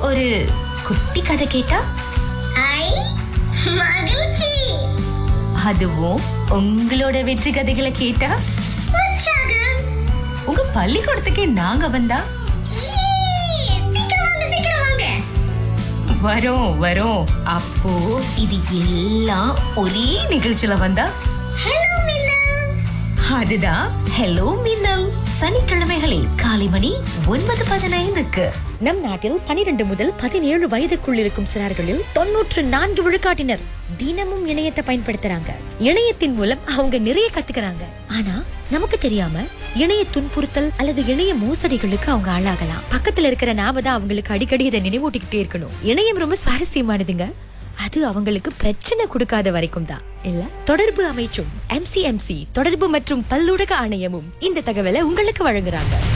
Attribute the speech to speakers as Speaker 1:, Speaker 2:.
Speaker 1: ஒரு குட்டி கதை கேட்டா
Speaker 2: ஐ மகிழ்ச்சி
Speaker 1: அதுவும் உங்களோட வெற்றி கதைகளை கேட்டா
Speaker 2: உற்சாகம்
Speaker 1: உங்க பள்ளிக்கூடத்துக்கே நாங்க வந்தா
Speaker 2: ஈ, சீக்கிரம் வாங்க சீக்கிரம் வாங்க
Speaker 1: வரோம் வரோம் அப்போ இது எல்லாம் ஒரே நிகழ்ச்சியில வந்தா
Speaker 2: ஹலோ மீனா
Speaker 1: அதுதான் ஹலோ மின்னல் சனிக்கிழமைகளில் காலை மணி ஒன்பது பதினைந்துக்கு
Speaker 3: நம் நாட்டில் பனிரெண்டு முதல் பதினேழு வயதுக்குள் இருக்கும் சிறார்களில் தொன்னூற்று நான்கு விழுக்காட்டினர் தினமும் இணையத்தை பயன்படுத்துறாங்க இணையத்தின் மூலம் அவங்க நிறைய கத்துக்கிறாங்க ஆனா நமக்கு தெரியாம இணைய துன்புறுத்தல் அல்லது இணைய மோசடிகளுக்கு அவங்க ஆளாகலாம் பக்கத்துல இருக்கிற நாம தான் அவங்களுக்கு அடிக்கடி இதை நினைவூட்டிக்கிட்டே இருக்கணும் இணையம் ரொம்ப சுவாரஸ்யமானதுங்க அது அவங்களுக்கு பிரச்சனை கொடுக்காத வரைக்கும் தான் இல்ல தொடர்பு அமைச்சும் எம்சிஎம்சி தொடர்பு மற்றும் பல்லுடக ஆணையமும் இந்த தகவலை உங்களுக்கு வழங்குறாங்க